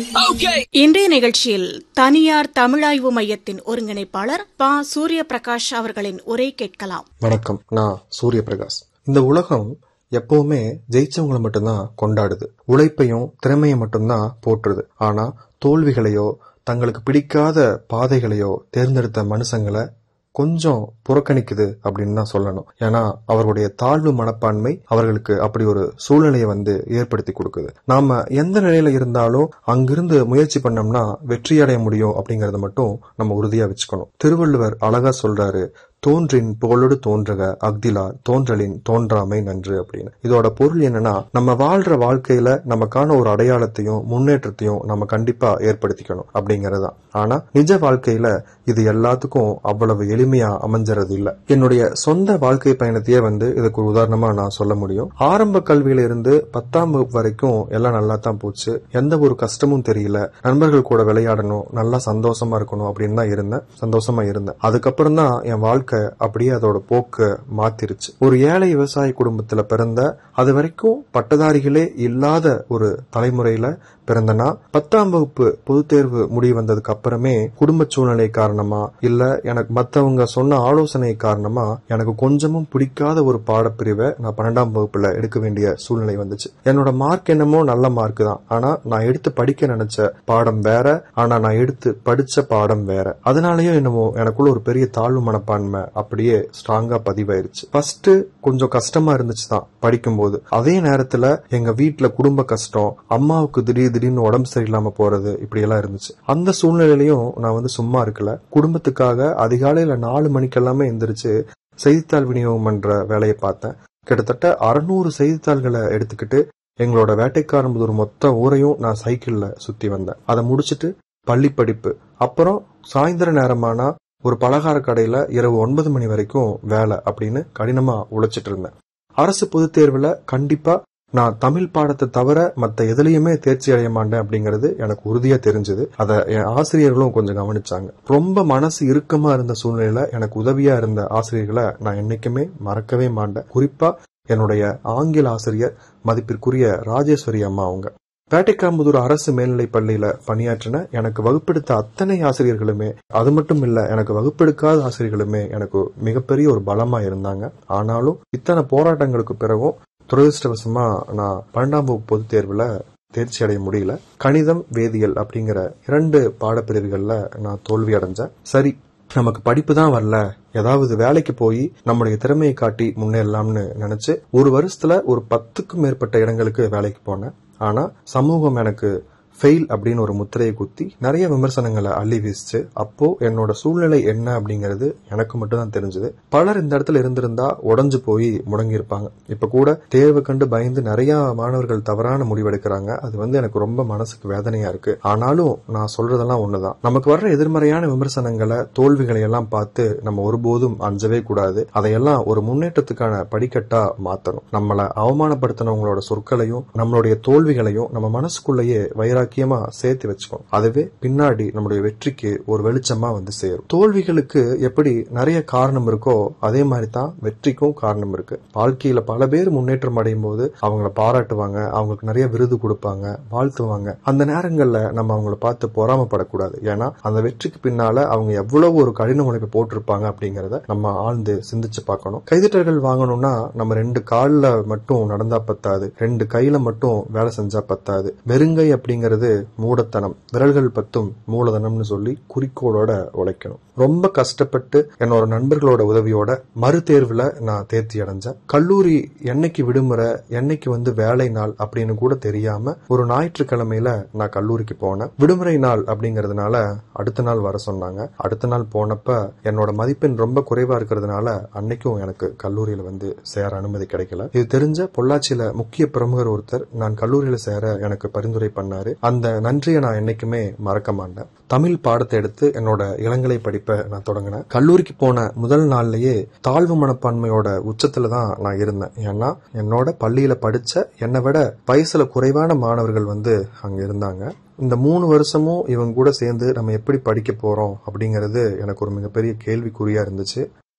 இன்றைய நிகழ்ச்சியில் தனியார் தமிழாய்வு மையத்தின் ஒருங்கிணைப்பாளர் ப சூரிய பிரகாஷ் அவர்களின் உரை கேட்கலாம் வணக்கம் நான் சூரிய பிரகாஷ் இந்த உலகம் எப்பவுமே ஜெயிச்சவங்களை மட்டும்தான் கொண்டாடுது உழைப்பையும் திறமையை மட்டும்தான் போற்றுது ஆனா தோல்விகளையோ தங்களுக்கு பிடிக்காத பாதைகளையோ தேர்ந்தெடுத்த மனுஷங்களை கொஞ்சம் புறக்கணிக்குது அப்படின்னு தான் சொல்லணும் ஏன்னா அவர்களுடைய தாழ்வு மனப்பான்மை அவர்களுக்கு அப்படி ஒரு சூழ்நிலையை வந்து ஏற்படுத்தி கொடுக்குது நாம எந்த நிலையில இருந்தாலும் அங்கிருந்து முயற்சி பண்ணோம்னா வெற்றி அடைய முடியும் அப்படிங்கறத மட்டும் நம்ம உறுதியா வச்சுக்கணும் திருவள்ளுவர் அழகா சொல்றாரு தோன்றின் புகழோடு தோன்றுக அக்திலார் தோன்றலின் தோன்றாமை நன்று அப்படின்னு இதோட பொருள் என்னன்னா நம்ம வாழ்ற வாழ்க்கையில நமக்கான ஒரு அடையாளத்தையும் முன்னேற்றத்தையும் நம்ம கண்டிப்பா ஏற்படுத்திக்கணும் அப்படிங்கறதுதான் ஆனா நிஜ வாழ்க்கையில இது எல்லாத்துக்கும் அவ்வளவு எளிமையா அமைஞ்சறது இல்ல என்னுடைய சொந்த வாழ்க்கை பயணத்தையே வந்து இதுக்கு ஒரு உதாரணமா நான் சொல்ல முடியும் ஆரம்ப கல்வியில இருந்து பத்தாம் வகுப்பு வரைக்கும் எல்லாம் நல்லா தான் போச்சு எந்த ஒரு கஷ்டமும் தெரியல நண்பர்கள் கூட விளையாடணும் நல்லா சந்தோஷமா இருக்கணும் அப்படின்னு தான் இருந்தேன் சந்தோஷமா இருந்தேன் அதுக்கப்புறம் தான் என் வாழ்க்கை அப்படியே அதோட போக்க மாத்திருச்சு ஒரு ஏழை விவசாய குடும்பத்துல பிறந்த அது வரைக்கும் பட்டதாரிகளே இல்லாத ஒரு தலைமுறையில பிறந்தனா பத்தாம் வகுப்பு பொது தேர்வு முடிவு வந்ததுக்கு அப்புறமே குடும்ப சூழ்நிலை காரணமா இல்ல எனக்கு மத்தவங்க சொன்ன ஆலோசனை காரணமா எனக்கு கொஞ்சமும் பிடிக்காத ஒரு பாடப்பிரிவை நான் பன்னெண்டாம் வகுப்புல எடுக்க வேண்டிய சூழ்நிலை வந்துச்சு என்னோட மார்க் என்னமோ நல்ல மார்க் தான் ஆனா நான் எடுத்து படிக்க நினைச்ச பாடம் வேற ஆனா நான் எடுத்து படிச்ச பாடம் வேற அதனாலயும் என்னமோ எனக்குள்ள ஒரு பெரிய தாழ்வு மனப்பான்மை அப்படியே ஸ்ட்ராங்கா பதிவாயிருச்சு ஃபர்ஸ்ட் கொஞ்சம் கஷ்டமா இருந்துச்சு தான் படிக்கும்போது அதே நேரத்துல எங்க வீட்டுல குடும்ப கஷ்டம் அம்மாவுக்கு திடீர் திடீர்னு உடம்பு சரியில்லாம போறது இப்படி எல்லாம் இருந்துச்சு அந்த சூழ்நிலையிலையும் நான் வந்து சும்மா இருக்கல குடும்பத்துக்காக அதிகாலையில நாலு மணிக்கெல்லாமே எந்திரிச்சு செய்தித்தாள் விநியோகம் பண்ற வேலையை பார்த்தேன் கிட்டத்தட்ட அறுநூறு செய்தித்தாள்களை எடுத்துக்கிட்டு எங்களோட வேட்டைக்காரம்புதூர் மொத்த ஊரையும் நான் சைக்கிள்ல சுத்தி வந்தேன் அதை முடிச்சிட்டு பள்ளி படிப்பு அப்புறம் சாயந்தர நேரமானா ஒரு பலகார கடையில இரவு ஒன்பது மணி வரைக்கும் வேலை அப்படின்னு கடினமா உழைச்சிட்டு இருந்தேன் அரசு பொதுத் தேர்வுல கண்டிப்பா நான் தமிழ் பாடத்தை தவிர மத்த எதுலயுமே தேர்ச்சி அடைய மாட்டேன் அப்படிங்கறது எனக்கு உறுதியா தெரிஞ்சது அதை என் ஆசிரியர்களும் கொஞ்சம் கவனிச்சாங்க ரொம்ப மனசு இறுக்கமா இருந்த சூழ்நிலையில எனக்கு உதவியா இருந்த ஆசிரியர்களை நான் என்னைக்குமே மறக்கவே மாட்டேன் குறிப்பா என்னுடைய ஆங்கில ஆசிரியர் மதிப்பிற்குரிய ராஜேஸ்வரி அம்மா அவங்க வேட்டைக்காம்புதூர் அரசு மேல்நிலைப் பள்ளியில பணியாற்றின எனக்கு வகுப்பெடுத்த அத்தனை ஆசிரியர்களுமே அது மட்டும் இல்ல எனக்கு வகுப்பெடுக்காத ஆசிரியர்களுமே எனக்கு மிகப்பெரிய ஒரு பலமா இருந்தாங்க ஆனாலும் இத்தனை போராட்டங்களுக்கு பிறகும் துரதிருஷ்டவசமா நான் பன்னெண்டாம் வகுப்பு பொதுத் தேர்வுல தேர்ச்சி அடைய முடியல கணிதம் வேதியியல் அப்படிங்கிற இரண்டு பாடப்பிரிவுகள்ல நான் தோல்வி அடைஞ்சேன் சரி நமக்கு படிப்பு தான் வரல ஏதாவது வேலைக்கு போய் நம்முடைய திறமையை காட்டி முன்னேறலாம்னு நினைச்சு ஒரு வருஷத்துல ஒரு பத்துக்கும் மேற்பட்ட இடங்களுக்கு வேலைக்கு போனேன் ஆனா சமூகம் எனக்கு ஃபெயில் அப்படின்னு ஒரு முத்திரையை குத்தி நிறைய விமர்சனங்களை அள்ளி வீசிச்சு அப்போ என்னோட சூழ்நிலை என்ன அப்படிங்கிறது எனக்கு மட்டும் தான் தெரிஞ்சது பலர் இந்த இடத்துல இருந்திருந்தா உடஞ்சு போய் முடங்கி இருப்பாங்க இப்ப கூட தேர்வு கண்டு பயந்து நிறைய மாணவர்கள் தவறான முடிவெடுக்கிறாங்க அது வந்து எனக்கு ரொம்ப மனசுக்கு வேதனையா இருக்கு ஆனாலும் நான் சொல்றதெல்லாம் ஒண்ணுதான் நமக்கு வர்ற எதிர்மறையான விமர்சனங்களை தோல்விகளை எல்லாம் பார்த்து நம்ம ஒருபோதும் அஞ்சவே கூடாது அதையெல்லாம் ஒரு முன்னேற்றத்துக்கான படிக்கட்டா மாத்தணும் நம்மளை அவமானப்படுத்தினவங்களோட சொற்களையும் நம்மளுடைய தோல்விகளையும் நம்ம மனசுக்குள்ளேயே வைராக்கி முக்கியமா சேர்த்து வச்சுக்கணும் அதுவே பின்னாடி நம்முடைய வெற்றிக்கு ஒரு வெளிச்சமா வந்து சேரும் தோல்விகளுக்கு எப்படி நிறைய காரணம் இருக்கோ அதே மாதிரி தான் வெற்றிக்கும் காரணம் இருக்கு வாழ்க்கையில பல பேர் முன்னேற்றம் அடையும் போது அவங்கள பாராட்டுவாங்க அவங்களுக்கு நிறைய விருது கொடுப்பாங்க வாழ்த்துவாங்க அந்த நேரங்கள்ல நம்ம அவங்கள பார்த்து பொறாமப்படக்கூடாது ஏன்னா அந்த வெற்றிக்கு பின்னால அவங்க எவ்வளவு ஒரு கடின உழைப்பு போட்டிருப்பாங்க அப்படிங்கறத நம்ம ஆழ்ந்து சிந்திச்சு பார்க்கணும் கைதட்டல்கள் வாங்கணும்னா நம்ம ரெண்டு கால்ல மட்டும் நடந்தா பத்தாது ரெண்டு கையில மட்டும் வேலை செஞ்சா பத்தாது வெறுங்கை அப்படிங்கறது மூடத்தனம் விரல்கள் பத்தும் மூலதனம்னு சொல்லி குறிக்கோளோட உழைக்கணும் ரொம்ப கஷ்டப்பட்டு என்னோட நண்பர்களோட உதவியோட மறு தேர்வுல நான் தேர்ச்சி அடைஞ்சேன் கல்லூரி என்னைக்கு விடுமுறை என்னைக்கு வந்து வேலை நாள் அப்படின்னு கூட தெரியாம ஒரு ஞாயிற்றுக்கிழமையில நான் கல்லூரிக்கு போனேன் விடுமுறை நாள் அப்படிங்கறதுனால அடுத்த நாள் வர சொன்னாங்க அடுத்த நாள் போனப்ப என்னோட மதிப்பெண் ரொம்ப குறைவா இருக்கிறதுனால அன்னைக்கும் எனக்கு கல்லூரியில வந்து சேர அனுமதி கிடைக்கல இது தெரிஞ்ச பொள்ளாச்சியில முக்கிய பிரமுகர் ஒருத்தர் நான் கல்லூரியில சேர எனக்கு பரிந்துரை பண்ணாரு அந்த நன்றியை நான் என்னைக்குமே மறக்க மாட்டேன் தமிழ் பாடத்தை எடுத்து என்னோட இளங்கலை படிப்பை நான் தொடங்கினேன் கல்லூரிக்கு போன முதல் நாள்லயே தாழ்வு மனப்பான்மையோட உச்சத்துல தான் நான் இருந்தேன் ஏன்னா என்னோட பள்ளியில படிச்ச என்னை விட வயசுல குறைவான மாணவர்கள் வந்து அங்க இருந்தாங்க இந்த மூணு வருஷமும் இவங்க கூட சேர்ந்து நம்ம எப்படி படிக்க போறோம் அப்படிங்கிறது எனக்கு ஒரு மிகப்பெரிய கேள்விக்குறியா இருந்துச்சு